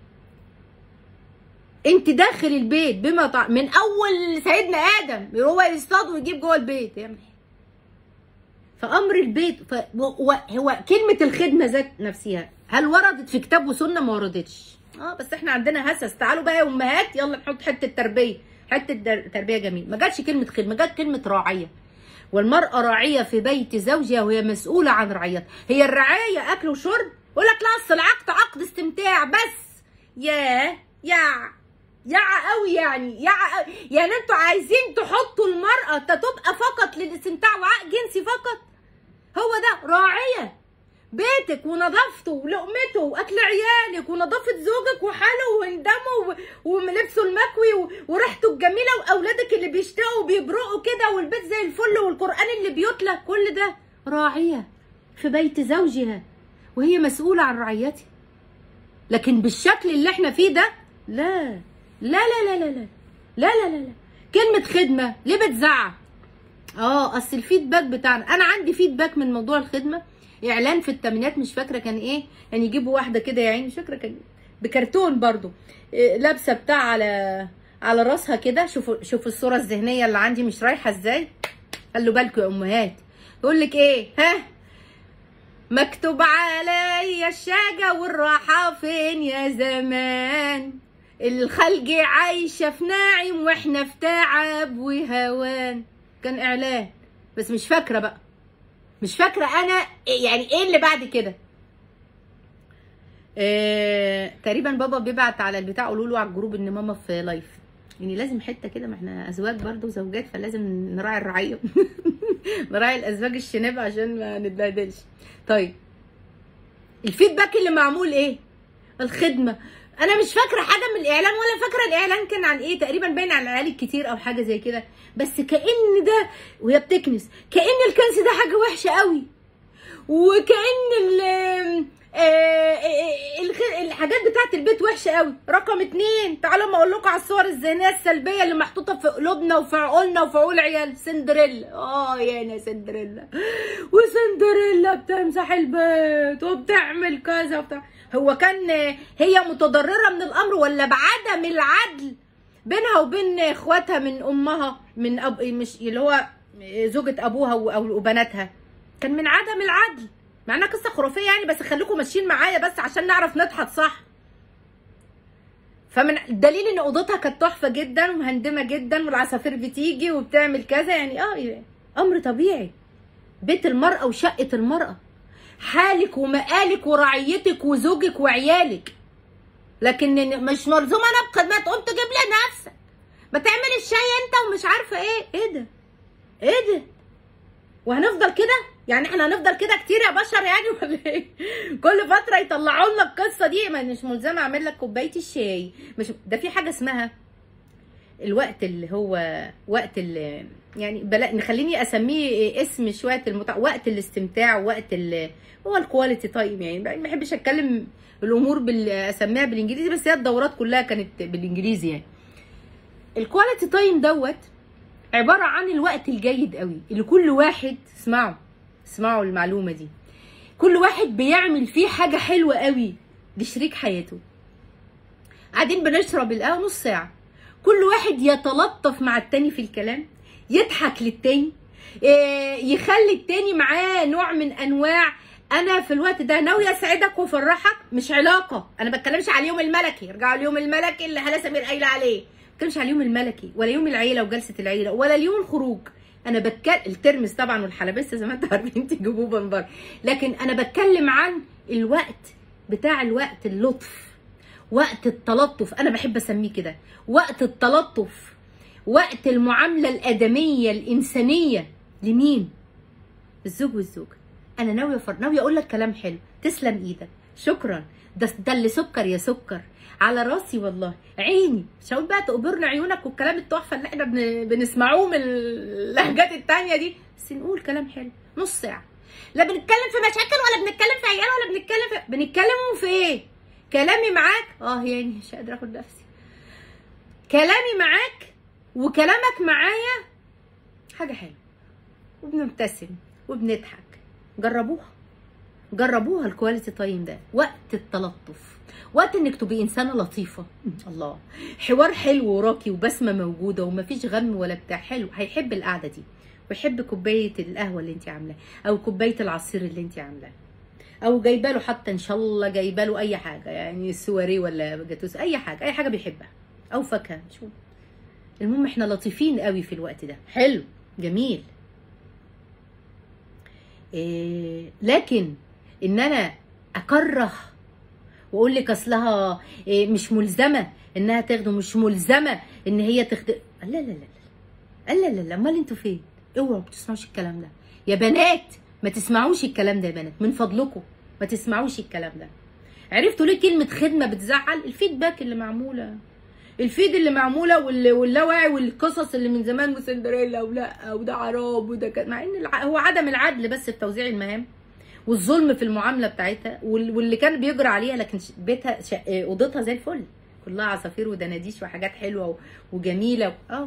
انت داخل البيت بما طع... من اول سيدنا ادم هو يصطاد ويجيب جوه البيت يعمل ايه فامر البيت ف... و... و... هو كلمه الخدمه ذات نفسها هل وردت في كتاب وسنه ما وردتش اه بس احنا عندنا هسس تعالوا بقى يا امهات يلا نحط حته تربيه حته در... تربيه جميل ما جاتش كلمه خدمه جت كلمه راعيه والمرأة راعية في بيت زوجها وهي مسؤولة عن رعيتها هي الرعاية أكل وشرب يقول لك لا أصل العقد عقد استمتاع بس يا يا يا قوي يعني يا يعني انتوا عايزين تحطوا المرأة تبقى فقط للاستمتاع وعقد جنسي فقط هو ده راعية بيتك ونظافته ولقمته واكل عيالك ونظافه زوجك وحاله وهندمه و- ولبسه المكوي و- وريحته الجميله واولادك اللي بيشتقوا وبيبرقوا كده والبيت زي الفل والقران اللي بيتلى كل ده راعيه في بيت زوجها وهي مسؤوله عن رعيتها لكن بالشكل اللي احنا فيه ده لا لا لا لا لا لا لا لا لا, لا. كلمه خدمه ليه بتزعق اه اصل الفيدباك بتاعنا انا عندي فيدباك من موضوع الخدمه اعلان في الثمانينات مش فاكره كان ايه يعني يجيبوا واحده كده يا عيني مش فاكره كان بكرتون برضو إيه، لابسه بتاع على على راسها كده شوفوا شوفوا الصوره الذهنيه اللي عندي مش رايحه ازاي خلوا بالكم يا امهات يقول لك ايه ها مكتوب عليا الشجا والراحة فين يا زمان الخلق عايشة في ناعم واحنا في تعب وهوان كان اعلان بس مش فاكرة بقى مش فاكرة انا إيه- يعني ايه اللي بعد كده آه، تقريبا بابا بيبعت على البتاع قولوا له على الجروب ان ماما في لايف يعني لازم حته كده ما احنا ازواج برضه وزوجات فلازم نراعي الرعيه نراعي الازواج الشناب عشان ما نتبهدلش طيب الفيدباك اللي معمول ايه الخدمه انا مش فاكره حاجه من الاعلان ولا فاكره الاعلان كان عن ايه تقريبا باين على العيال الكتير او حاجه زي كده بس كان ده وهي بتكنس كان الكنس ده حاجه وحشه قوي وكان ال آه، آه، الخ- الحاجات بتاعت البيت وحشه قوي رقم اتنين تعالوا ما اقول لكم على الصور الذهنيه السلبيه اللي محطوطه في قلوبنا وفي عقولنا وفي عقول عيال سندريلا اه يا انا سندريلا وسندريلا بتمسح البيت وبتعمل كذا وبتاع هو كان آه، هي متضرره من الامر ولا بعدم العدل بينها وبين اخواتها من امها من أب... مش اللي هو زوجة ابوها و- او وبناتها كان من عدم العدل مع انها قصه خرافيه يعني بس خليكم ماشيين معايا بس عشان نعرف نضحك صح فمن الدليل ان اوضتها كانت تحفه جدا ومهندمه جدا والعصافير بتيجي وبتعمل كذا يعني اه امر طبيعي بيت المراه وشقه المراه حالك ومقالك ورعيتك وزوجك وعيالك لكن مش ملزومه انا بخدمه تقوم تجيب لي نفسك ما تعمل الشاي انت ومش عارفه ايه ايه ده ايه ده وهنفضل كده يعني احنا هنفضل كده كتير يا بشر يعني ولا ايه كل فتره يطلعوا لنا القصه دي ما مش ملزمه اعمل لك كوبايه الشاي مش ده في حاجه اسمها الوقت اللي هو وقت اللي يعني بلا نخليني اسميه اسم شويه المتع... وقت الاستمتاع وقت ال... هو الكواليتي تايم يعني ما بحبش اتكلم الامور بال... اسميها بالانجليزي بس هي الدورات كلها كانت بالانجليزي يعني الكواليتي تايم دوت عباره عن الوقت الجيد قوي اللي كل واحد اسمعوا اسمعوا المعلومه دي كل واحد بيعمل فيه حاجه حلوه قوي لشريك حياته قاعدين بنشرب القهوه نص ساعه كل واحد يتلطف مع التاني في الكلام يضحك للتاني إيه، يخلي التاني معاه نوع من انواع انا في الوقت ده ناويه اسعدك وافرحك مش علاقه انا ما بتكلمش على اليوم الملكي ارجعوا اليوم الملكي اللي هلا سمير قايله عليه ما بتكلمش على اليوم الملكي ولا يوم العيله وجلسه العيله ولا اليوم الخروج انا بتكلم الترمس طبعا والحلبسه زي ما انتوا عارفين تجيبوه من بره لكن انا بتكلم عن الوقت بتاع الوقت اللطف وقت التلطف انا بحب اسميه كده وقت التلطف وقت المعامله الادميه الانسانيه لمين الزوج والزوجه انا ناويه فر... ناويه اقول لك كلام حلو تسلم ايدك شكرا ده ده اللي سكر يا سكر على راسي والله عيني مش هقول بقى تقبرنا عيونك والكلام التحفه اللي احنا بن... بنسمعوه من اللهجات التانية دي بس نقول كلام حلو نص ساعه لا بنتكلم في مشاكل ولا بنتكلم في عيال ولا بنتكلم في بنتكلم في ايه كلامي معاك اه يعني مش قادره اخد نفسي كلامي معاك وكلامك معايا حاجه حلوه وبنبتسم وبنضحك جربوها جربوها الكواليتي تايم ده وقت التلطف وقت انك تبقي انسانه لطيفه الله حوار حلو وراكي وبسمه موجوده ومفيش غم ولا بتاع حلو هيحب القعده دي ويحب كوبايه القهوه اللي انت عاملاها او كوبايه العصير اللي انت عاملاه او جايبه له حتى ان شاء الله جايبه له اي حاجه يعني سواري ولا جاتوس اي حاجه اي حاجه بيحبها او فاكهه شو المهم احنا لطيفين قوي في الوقت ده حلو جميل إيه لكن ان انا اكره واقول لك اصلها إيه مش ملزمه انها تاخده مش ملزمه ان هي تخد لا لا لا لا لا لا لا امال انتوا فين اوعوا ما تسمعوش الكلام ده يا بنات ما تسمعوش الكلام ده يا بنات من فضلكم ما تسمعوش الكلام ده عرفتوا ليه كلمه خدمه بتزعل الفيدباك اللي معموله الفيد اللي معموله وال- واللاوعي والقصص اللي من زمان وسندريلا ولا وده عراب وده كان مع ان الع... هو عدم العدل بس في توزيع المهام والظلم في المعامله بتاعتها وال- واللي كان بيجرى عليها لكن ش- بيتها ش... آه، اوضتها زي الفل كلها عصافير ودناديش وحاجات حلوه و... وجميله و... اه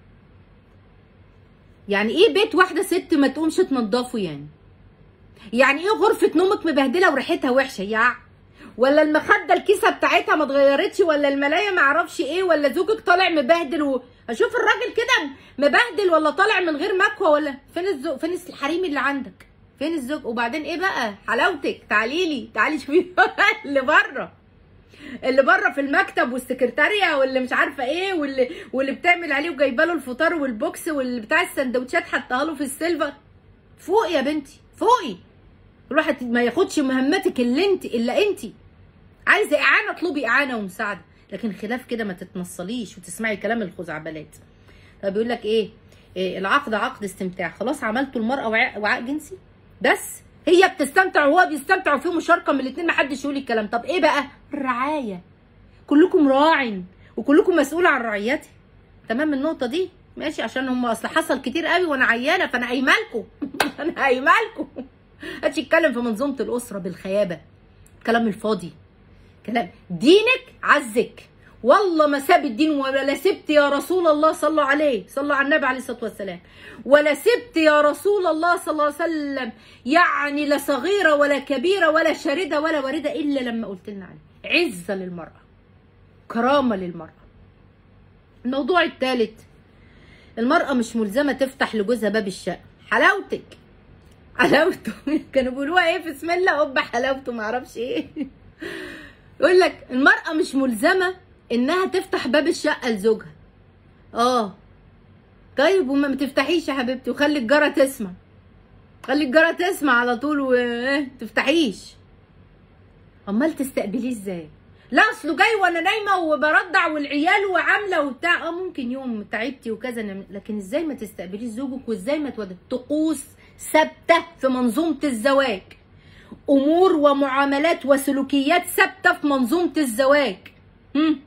يعني ايه بيت واحده ست ما تقومش تنضفه يعني يعني ايه غرفه نومك مبهدله وريحتها وحشه يا ولا المخده الكيسه بتاعتها ما اتغيرتش ولا الملايه ما اعرفش ايه ولا زوجك طالع مبهدل و... اشوف الراجل كده مبهدل ولا طالع من غير مكوى ولا فين الزوج فين الحريم اللي عندك فين الزوج وبعدين ايه بقى حلاوتك تعالي لي تعالي شوفي اللي بره اللي بره في المكتب والسكرتاريه واللي مش عارفه ايه واللي واللي بتعمل عليه وجايبه له الفطار والبوكس واللي بتاع السندوتشات حطها له في السيلفر فوقي يا بنتي فوقي الواحد ما ياخدش مهمتك اللي انت الا انت عايزه اعانه اطلبي اعانه ومساعده لكن خلاف كده ما تتنصليش وتسمعي كلام الخزعبلات فبيقول لك ايه, إيه العقد عقد استمتاع خلاص عملتوا المراه وعاء, وعاء جنسي بس هي بتستمتع وهو بيستمتع وفي مشاركه من الاثنين ما حدش يقول الكلام طب ايه بقى الرعايه كلكم راع وكلكم مسؤول عن رعيته تمام النقطه دي ماشي عشان هم اصل حصل كتير قوي وانا عيانه فانا قايمه لكم انا قايمه لكم هاتش يتكلم في منظومه الاسره بالخيابه الكلام الفاضي كلام دينك عزك والله ما ساب الدين ولا سبت يا رسول الله صلى عليه صلى على النبي عليه الصلاه والسلام ولا سبت يا رسول الله صلى الله عليه وسلم يعني لا صغيره ولا كبيره ولا شارده ولا وارده الا لما قلت لنا عليه عزه للمراه كرامه للمراه الموضوع الثالث المراه مش ملزمه تفتح لجوزها باب الشقه حلاوتك حلاوته كانوا بيقولوها ايه في اسم الله قبه حلاوته معرفش ايه يقول لك المرأة مش ملزمة إنها تفتح باب الشقة لزوجها. آه. طيب وما ما تفتحيش يا حبيبتي وخلي الجارة تسمع. خلي الجارة تسمع على طول وإيه تفتحيش. أمال تستقبليه إزاي؟ لا أصله جاي وأنا نايمة وبردع والعيال وعاملة وبتاع، آه ممكن يوم تعبتي وكذا لكن إزاي ما تستقبليش زوجك وإزاي ما تود طقوس ثابتة في منظومة الزواج. امور ومعاملات وسلوكيات ثابته في منظومه الزواج هم؟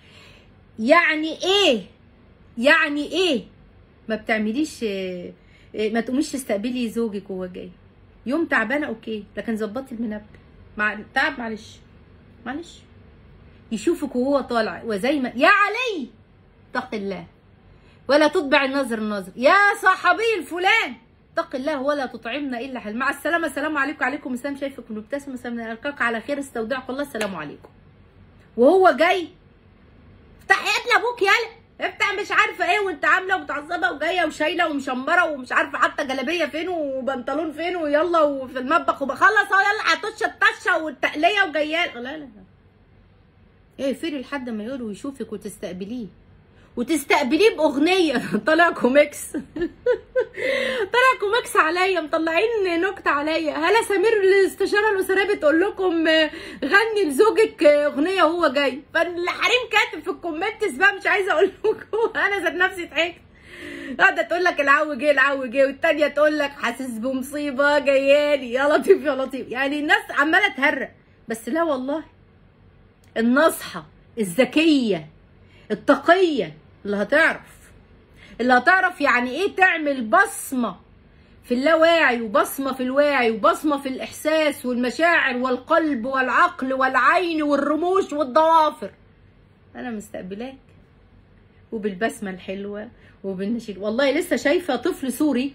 يعني ايه يعني ايه ما بتعمليش إيه ما تقوميش تستقبلي زوجك وهو جاي يوم تعبانه اوكي لكن ظبطي المنبه مع تعب معلش معلش يشوفك وهو طالع وزي ما يا علي اتق الله ولا تطبع النظر النظر يا صاحبي الفلان اتق الله ولا تطعمنا الا حل مع السلامه السلام عليكم عليكم السلام شايفك مبتسم سلام القاك على خير استودعك الله السلام عليكم وهو جاي افتح يد ابوك يلا افتح مش عارفه ايه وانت عامله ومتعصبه وجايه وشايله ومشمره ومش عارفه حاطه جلابيه فين وبنطلون فين ويلا وفي المطبخ وبخلص اهو يلا هتطش الطشه والتقليه وجايه لا لا لا ايه فيري لحد ما يقول ويشوفك وتستقبليه وتستقبليه باغنيه طلع كوميكس طلع كوميكس عليا مطلعين نكته عليا هلا سمير الاستشاره الاسريه بتقول لكم غني لزوجك اغنيه وهو جاي فالحريم كاتب في الكومنتس بقى مش عايزه اقول لكم انا ذات نفسي ضحكت قاعده تقول لك العو جه العو جه والتانيه تقول لك حاسس بمصيبه جايالي يا لطيف يا لطيف يعني الناس عماله تهرق بس لا والله الناصحه الذكيه التقيه اللي هتعرف اللي هتعرف يعني ايه تعمل بصمه في اللاواعي وبصمه في الواعي وبصمه في الاحساس والمشاعر والقلب والعقل والعين والرموش والضوافر انا مستقبلاك وبالبسمه الحلوه وبالنشيد والله لسه شايفه طفل سوري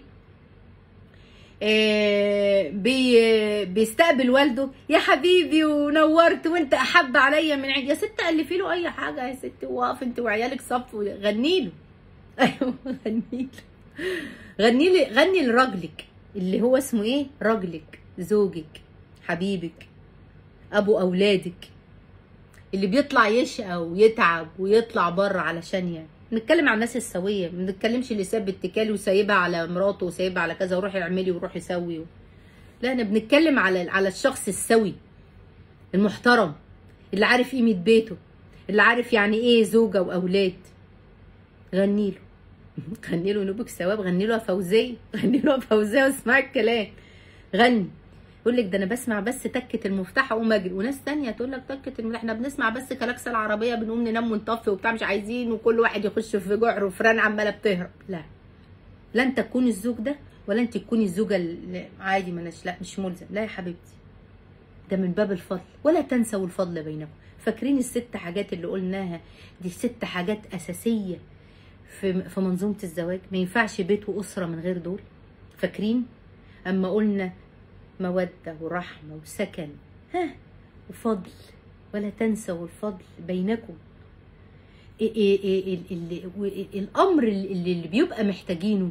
آه، بي بيستقبل والده يا حبيبي ونورت وانت احب عليا من عيد يا ست الفي له اي حاجه يا ست وقف انت وعيالك صف غني له ايوه غني له غني لي غني لراجلك اللي هو اسمه ايه راجلك زوجك حبيبك ابو اولادك اللي بيطلع يشقى ويتعب ويطلع بره علشان يعني بنتكلم عن الناس السويه ما بنتكلمش اللي ساب اتكالي وسايبها على مراته وسايبها على كذا وروحي اعملي وروحي سوي و... لا انا بنتكلم على على الشخص السوي المحترم اللي عارف قيمه بيته اللي عارف يعني ايه زوجه واولاد غني له غني له نوبك ثواب غني له يا فوزيه غني له يا فوزيه واسمعي الكلام غني يقول لك ده انا بسمع بس تكه المفتاح اقوم اجري وناس تانية تقول لك تكه المفتاح احنا بنسمع بس كلاكس العربيه بنقوم ننام ونطفي وبتاع مش عايزين وكل واحد يخش في جعر وفران عماله بتهرب لا لا انت تكوني الزوج ده ولا انت تكوني الزوجه اللي عادي مالناش لا مش ملزم لا يا حبيبتي ده من باب الفضل ولا تنسوا الفضل بينكم فاكرين الست حاجات اللي قلناها دي ست حاجات اساسيه في في منظومه الزواج ما ينفعش بيت واسره من غير دول فاكرين اما قلنا مودة ورحمة وسكن ها وفضل ولا تنسوا الفضل بينكم إيه إيه إيه ال- ال- الأمر اللي اللي بيبقى محتاجينه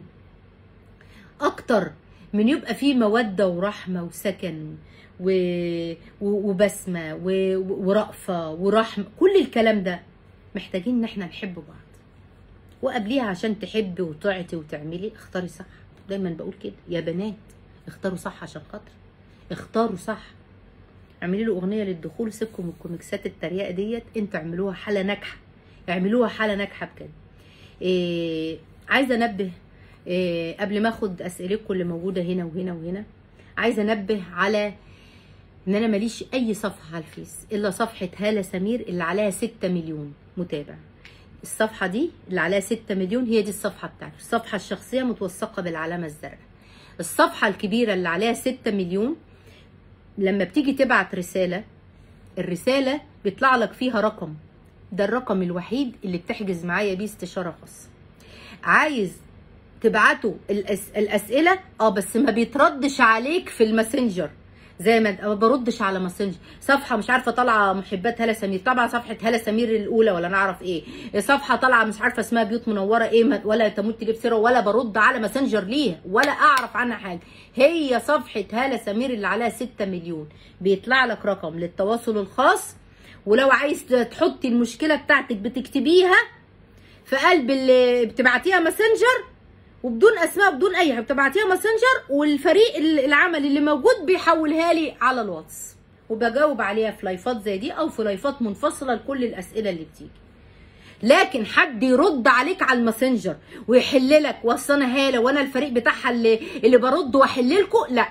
أكتر من يبقى فيه مودة ورحمة وسكن و... و- وبسمة و... ورأفة ورحمة كل الكلام ده محتاجين إن احنا نحب بعض وقبليها عشان تحبي وتعطي وتعملي اختاري صح دايما بقول كده يا بنات اختاروا صح عشان خاطر اختاروا صح اعملي له اغنيه للدخول سيبكم من الكوميكسات التريقه ديت انتوا اعملوها حاله ناجحه اعملوها حاله ناجحه بجد إيه عايزه انبه إيه قبل ما اخد اسئلتكم اللي موجوده هنا وهنا وهنا عايزه انبه على ان انا ماليش اي صفحه على الفيس الا صفحه هاله سمير اللي عليها 6 مليون متابع الصفحه دي اللي عليها 6 مليون هي دي الصفحه بتاعتي الصفحه الشخصيه متوثقه بالعلامه الزرقاء الصفحه الكبيره اللي عليها 6 مليون لما بتيجي تبعت رساله الرساله بيطلع لك فيها رقم ده الرقم الوحيد اللي بتحجز معايا بيه استشاره خاصه عايز تبعتوا الأس... الاسئله اه بس ما بيتردش عليك في الماسنجر زي ما ما بردش على ماسنجر صفحه مش عارفه طالعه محبات هاله سمير طبعا صفحه هاله سمير الاولى ولا نعرف ايه صفحه طالعه مش عارفه اسمها بيوت منوره ايه ما- ولا تموت تجيب سيره ولا برد على ماسنجر ليها ولا اعرف عنها حاجه هي صفحه هاله سمير اللي عليها 6 مليون بيطلع لك رقم للتواصل الخاص ولو عايز تحطي المشكله بتاعتك بتكتبيها في قلب اللي بتبعتيها ماسنجر وبدون اسماء بدون اي حاجه بتبعتيها ماسنجر والفريق ال- العمل اللي موجود بيحولها لي على الواتس وبجاوب عليها في لايفات زي دي او في لايفات منفصله لكل الاسئله اللي بتيجي لكن حد يرد عليك على الماسنجر ويحل لك واصل انا هاله وانا الفريق بتاعها اللي اللي برد واحل لكم لا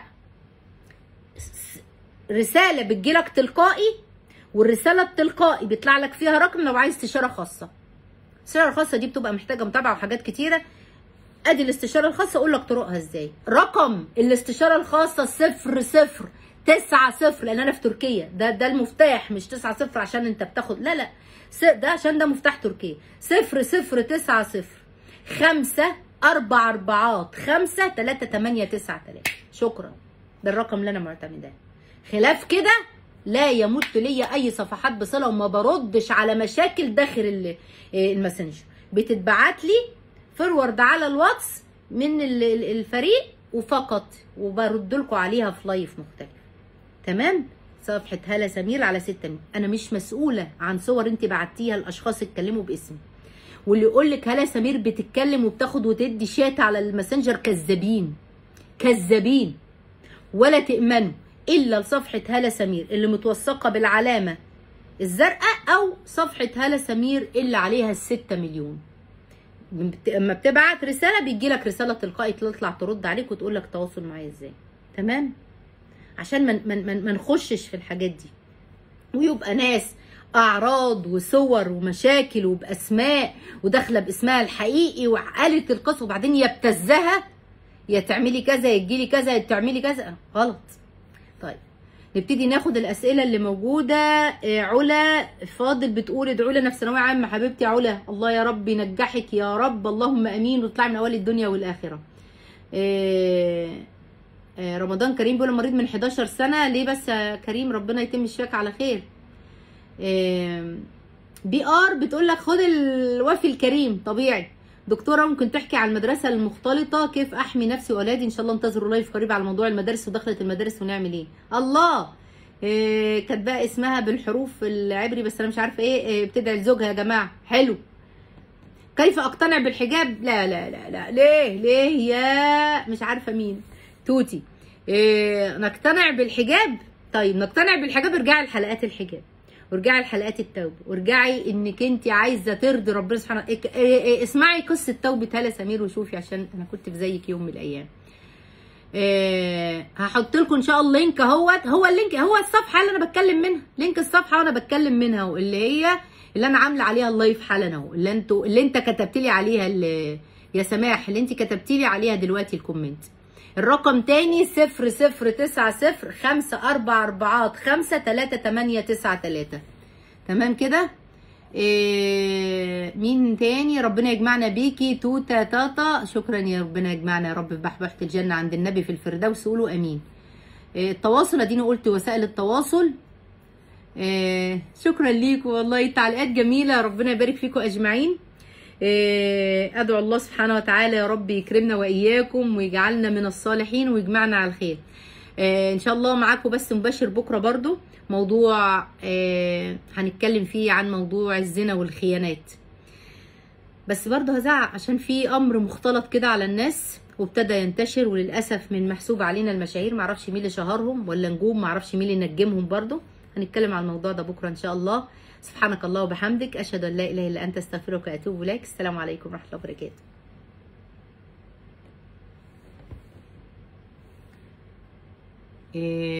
س- رساله بتجيلك تلقائي والرساله التلقائي بيطلع لك فيها رقم لو عايز استشاره خاصه الاستشاره الخاصه دي بتبقى محتاجه متابعه وحاجات كتيره ادي الاستشاره الخاصه اقول لك طرقها ازاي رقم الاستشاره الخاصه صفر صفر تسعة صفر لان انا في تركيا ده ده المفتاح مش تسعة صفر عشان انت بتاخد لا لا س- ده عشان ده مفتاح تركيا صفر صفر تسعة صفر خمسة أربع أربعات خمسة تلاتة تمانية تسعة تلاتة شكرا ده الرقم اللي أنا معتمداه خلاف كده لا يمت ليا أي صفحات بصلة وما بردش على مشاكل داخل ال- إيه الماسنجر بتتبعت لي فورورد على الواتس من ال- ال- الفريق وفقط وبرد لكم عليها في لايف مختلف تمام صفحة هالة سمير على ستة مية. أنا مش مسؤولة عن صور أنت بعتيها لأشخاص اتكلموا باسمي واللي يقول لك هالة سمير بتتكلم وبتاخد وتدي شات على الماسنجر كذابين كذابين ولا تأمنوا إلا لصفحة هالة سمير اللي متوثقة بالعلامة الزرقاء أو صفحة هالة سمير اللي عليها الستة مليون بت- اما بتبعت رساله بيجي لك رساله تلقائي تطلع ترد عليك وتقول لك تواصل معايا ازاي تمام عشان ما من من ما نخشش في الحاجات دي ويبقى ناس اعراض وصور ومشاكل وباسماء وداخله باسمها الحقيقي وقالت القصه وبعدين يبتزها يا تعملي كذا يا تجيلي كذا يا تعملي كذا غلط طيب نبتدي ناخد الاسئله اللي موجوده آه، علا فاضل بتقول ادعوا لنا في ثانويه عامه حبيبتي علا الله يا رب ينجحك يا رب اللهم امين وتطلعي من اوائل الدنيا والاخره آه، آه، رمضان كريم بيقول مريض من 11 سنه ليه بس يا كريم ربنا يتم الشفاك على خير آم، بي ار بتقول لك خد الوفي الكريم طبيعي دكتوره ممكن تحكي على المدرسه المختلطه كيف احمي نفسي واولادي ان شاء الله انتظروا لايف قريب على موضوع المدارس ودخلة المدارس ونعمل ايه الله إيه كاتباها اسمها بالحروف العبري بس انا مش عارفه ايه, إيه بتدعي لزوجها يا جماعه حلو كيف اقتنع بالحجاب لا لا لا لا ليه ليه يا مش عارفه مين توتي إيه نقتنع بالحجاب طيب نقتنع بالحجاب ارجعي لحلقات الحجاب وارجعي لحلقات التوبه وارجعي انك انت عايزه ترضي ربنا سبحانه إيه إيه إيه اسمعي قصه توبه هاله سمير وشوفي عشان انا كنت في زيك يوم من الايام إيه هحط لكم ان شاء الله لينك اهوت هو اللينك هو الصفحه اللي انا بتكلم منها لينك الصفحه وانا بتكلم منها اهو اللي هي اللي انا عامله عليها اللايف حالا اهو اللي انتوا اللي انت كتبت لي عليها اللي يا سماح اللي انت كتبتي لي عليها دلوقتي الكومنت الرقم تاني صفر صفر تسعة صفر خمسة أربع أربعات خمسة تلاتة تمانية تسعة تلاتة تمام كده إيه مين تاني ربنا يجمعنا بيكي توتا تاتا شكرا يا ربنا يجمعنا يا رب في بحبحة الجنة عند النبي في الفردوس قولوا أمين إيه التواصل اديني قلت وسائل التواصل إيه شكرا ليكم والله تعليقات جميلة ربنا يبارك فيكم أجمعين إيه، ادعو الله سبحانه وتعالى يا رب يكرمنا واياكم ويجعلنا من الصالحين ويجمعنا على الخير إيه، ان شاء الله معاكم بس مباشر بكره برضو موضوع إيه، هنتكلم فيه عن موضوع الزنا والخيانات بس برضه هزعق عشان في امر مختلط كده على الناس وابتدى ينتشر وللاسف من محسوب علينا المشاهير معرفش مين اللي شهرهم ولا نجوم معرفش مين اللي نجمهم برضه هنتكلم عن الموضوع ده بكره ان شاء الله سبحانك الله وبحمدك اشهد ان لا اله الا انت استغفرك واتوب اليك السلام عليكم ورحمه الله وبركاته إيه